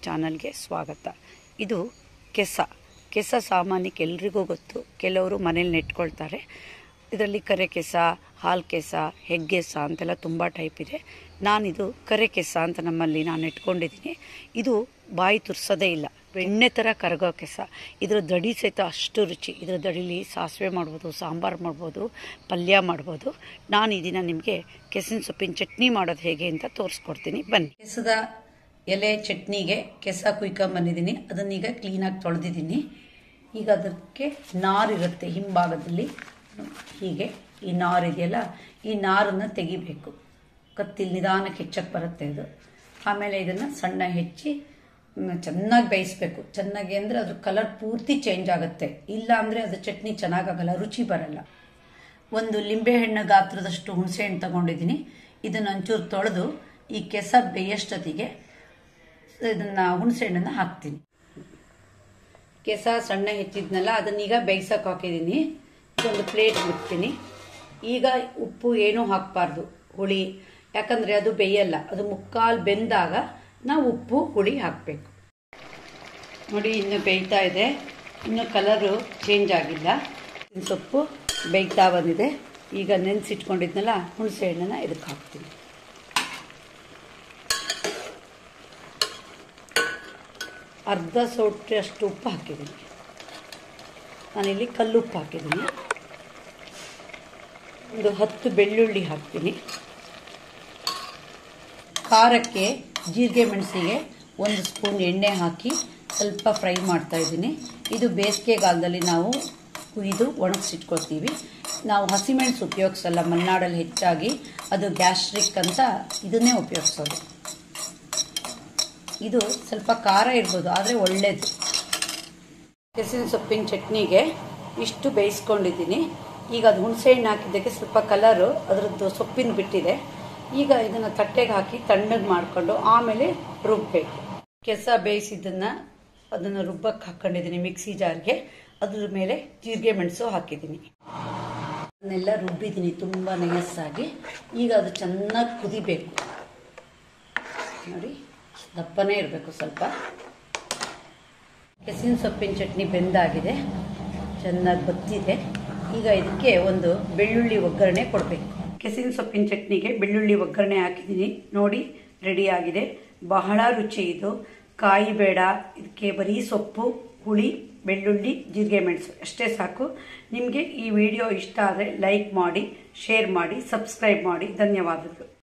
ಚಾನಲ್ಗೆ ಸ್ವಾಗತ ಇದು ಕೆಸ ಕೆಸ ಸಾಮಾನ್ಯಕ್ಕೆ ಎಲ್ರಿಗೂ ಗೊತ್ತು ಕೆಲವರು ಮನೇಲಿ ನೆಟ್ಕೊಳ್ತಾರೆ ಇದರಲ್ಲಿ ಕರೆ ಕೆಸ ಹಾಲು ಕೆಸ ಹೆಗ್ಗೆಸ ಅಂತೆಲ್ಲ ತುಂಬ ಟೈಪ್ ಇದೆ ನಾನಿದು ಕರೆ ಕೆಸ ಅಂತ ನಮ್ಮಲ್ಲಿ ನಾನು ನೆಟ್ಕೊಂಡಿದ್ದೀನಿ ಇದು ಬಾಯಿ ತುರ್ಸೋದೇ ಇಲ್ಲ ಬೆಣ್ಣೆ ಥರ ಕರಗೋ ಕೆಸ ಇದರ ದಡಿ ಸಹಿತ ಅಷ್ಟು ರುಚಿ ಇದರ ದಡಿಲಿ ಸಾಸಿವೆ ಮಾಡ್ಬೋದು ಸಾಂಬಾರು ಮಾಡ್ಬೋದು ಪಲ್ಯ ಮಾಡ್ಬೋದು ನಾನು ಈ ದಿನ ನಿಮಗೆ ಕೆಸಿನ ಸೊಪ್ಪಿನ ಚಟ್ನಿ ಮಾಡೋದು ಹೇಗೆ ಅಂತ ತೋರಿಸ್ಕೊಡ್ತೀನಿ ಬನ್ನಿ ಕೆಸದ ಎಲೆ ಚಟ್ನಿಗೆ ಕೆಸ ಕುಯ್ಕೊಂಬಂದಿದ್ದೀನಿ ಅದನ್ನೀಗ ಕ್ಲೀನಾಗಿ ತೊಳೆದಿದ್ದೀನಿ ಈಗ ಅದಕ್ಕೆ ನಾರಿರುತ್ತೆ ಹಿಂಭಾಗದಲ್ಲಿ ಹೀಗೆ ಈ ನಾರು ಇದೆಯಲ್ಲ ಈ ನಾರನ್ನು ತೆಗಿಬೇಕು ಕತ್ತಿಲ್ ನಿಧಾನಕ್ಕೆ ಹೆಚ್ಚಕ್ಕೆ ಬರುತ್ತೆ ಇದು ಆಮೇಲೆ ಇದನ್ನು ಸಣ್ಣ ಹೆಚ್ಚಿ ಮ್, ಚೆನ್ನಾಗಿ ಬೇಯಿಸ್ಬೇಕು ಚೆನ್ನಾಗಿ ಅಂದರೆ ಅದ್ರ ಕಲರ್ ಪೂರ್ತಿ ಚೇಂಜ್ ಆಗುತ್ತೆ ಇಲ್ಲ ಅಂದರೆ ಅದು ಚಟ್ನಿ ಚೆನ್ನಾಗಾಗಲ್ಲ ರುಚಿ ಬರಲ್ಲ ಒಂದು ಲಿಂಬೆಹಣ್ಣು ಗಾತ್ರದಷ್ಟು ಹುಣಸೆಹಣ್ಣು ತಗೊಂಡಿದ್ದೀನಿ ಇದನ್ನು ಒಂಚೂರು ತೊಳೆದು ಈ ಕೆಸ ಬೇಯಷ್ಟೊತ್ತಿಗೆ ಇದನ್ನು ಹುಣಸೆಹಣ್ಣನ್ನು ಹಾಕ್ತೀನಿ ಕೆಸ ಸಣ್ಣ ಹೆಚ್ಚಿದ್ನಲ್ಲ ಅದನ್ನೀಗ ಬೇಯಿಸೋಕೆ ಹಾಕಿದ್ದೀನಿ ಇದೊಂದು ಪ್ಲೇಟ್ ಬಿಡ್ತೀನಿ ಈಗ ಉಪ್ಪು ಏನೂ ಹಾಕಬಾರ್ದು ಹುಳಿ ಯಾಕಂದರೆ ಅದು ಬೇಯಲ್ಲ ಅದು ಮುಕ್ಕಾಲು ಬೆಂದಾಗ ನಾವು ಉಪ್ಪು ಹುಳಿ ಹಾಕಬೇಕು ನೋಡಿ ಇನ್ನು ಬೇಯ್ತಾ ಇದೆ ಇನ್ನು ಕಲರು ಚೇಂಜ್ ಆಗಿಲ್ಲ ಇನ್ನು ಸೊಪ್ಪು ಬೇಯ್ತಾ ಬಂದಿದೆ ಈಗ ನೆನೆಸಿಟ್ಕೊಂಡಿದ್ನಲ್ಲ ಹುಣಸೆ ಹಣ್ಣನ್ನ ಇದಕ್ಕೆ ಹಾಕ್ತೀನಿ ಅರ್ಧ ಸೌಟಷ್ಟು ಉಪ್ಪು ಹಾಕಿದ್ದೀನಿ ನಾನಿಲ್ಲಿ ಕಲ್ಲುಪ್ಪು ಹಾಕಿದ್ದೀನಿ ಒಂದು ಹತ್ತು ಬೆಳ್ಳುಳ್ಳಿ ಹಾಕ್ತೀನಿ ಖಾರಕ್ಕೆ ಜೀರಿಗೆ ಮೆಣಸಿಗೆ ಒಂದು ಸ್ಪೂನ್ ಎಣ್ಣೆ ಹಾಕಿ ಸ್ವಲ್ಪ ಫ್ರೈ ಮಾಡ್ತಾ ಇದ್ದೀನಿ ಇದು ಬೇಸಿಗೆಗಾಲದಲ್ಲಿ ನಾವು ಕುಯ್ದು ಒಣಗಿಸಿಟ್ಕೊಳ್ತೀವಿ ನಾವು ಹಸಿಮೆಣಸು ಉಪಯೋಗಿಸಲ್ಲ ಮಲೆನಾಡಲ್ಲಿ ಹೆಚ್ಚಾಗಿ ಅದು ಗ್ಯಾಸ್ಟ್ರಿಕ್ ಅಂತ ಇದನ್ನೇ ಉಪಯೋಗಿಸೋದು ಇದು ಸ್ವಲ್ಪ ಖಾರ ಇರ್ಬೋದು ಆದರೆ ಒಳ್ಳೆಯದು ಕೆಸಿನ ಸೊಪ್ಪಿನ ಚಟ್ನಿಗೆ ಇಷ್ಟು ಬೇಯಿಸ್ಕೊಂಡಿದ್ದೀನಿ ಈಗ ಅದು ಹುಣಸೆಹಣ್ಣು ಹಾಕಿದ್ದಕ್ಕೆ ಸ್ವಲ್ಪ ಕಲರು ಅದರದ್ದು ಸೊಪ್ಪಿನ ಬಿಟ್ಟಿದೆ ಈಗ ಇದನ್ನು ತಟ್ಟೆಗೆ ಹಾಕಿ ತಣ್ಣಗೆ ಮಾಡಿಕೊಂಡು ಆಮೇಲೆ ರುಬ್ಬಬೇಕು ಕೆಸ ಬೇಯಿಸಿದ್ದನ್ನು ಅದನ್ನು ರುಬ್ಬಕ್ಕೆ ಹಾಕ್ಕೊಂಡಿದ್ದೀನಿ ಮಿಕ್ಸಿ ಜಾರ್ಗೆ ಅದ್ರ ಮೇಲೆ ಜೀರಿಗೆ ಮೆಣಸು ಹಾಕಿದ್ದೀನಿ ಅದನ್ನೆಲ್ಲ ರುಬ್ಬಿದ್ದೀನಿ ತುಂಬ ನಯಸ್ಸಾಗಿ ಈಗ ಅದು ಚೆನ್ನಾಗಿ ಕುದಿಬೇಕು ನೋಡಿ ದಪ್ಪನೇ ಇರಬೇಕು ಸ್ವಲ್ಪ ಕೆಸಿನ ಸೊಪ್ಪಿನ ಚಟ್ನಿ ಬೆಂದಾಗಿದೆ ಚೆನ್ನಾಗಿ ಬತ್ತಿದೆ ಈಗ ಇದಕ್ಕೆ ಒಂದು ಬೆಳ್ಳುಳ್ಳಿ ಒಗ್ಗರಣೆ ಕೊಡಬೇಕು ಕೆಸಿನ ಸೊಪ್ಪಿನ ಚಟ್ನಿಗೆ ಬೆಳ್ಳುಳ್ಳಿ ಒಗ್ಗರಣೆ ಹಾಕಿದ್ದೀನಿ ನೋಡಿ ರೆಡಿ ಆಗಿದೆ ಬಹಳ ರುಚಿ ಇದು ಕಾಯಿ ಬೇಡ ಇದಕ್ಕೆ ಬರೀ ಸೊಪ್ಪು ಹುಳಿ ಬೆಳ್ಳುಳ್ಳಿ ಜೀರಿಗೆ ಮೆಣಸು ಅಷ್ಟೇ ಸಾಕು ನಿಮಗೆ ಈ ವಿಡಿಯೋ ಇಷ್ಟ ಆದರೆ ಲೈಕ್ ಮಾಡಿ ಶೇರ್ ಮಾಡಿ ಸಬ್ಸ್ಕ್ರೈಬ್ ಮಾಡಿ ಧನ್ಯವಾದಗಳು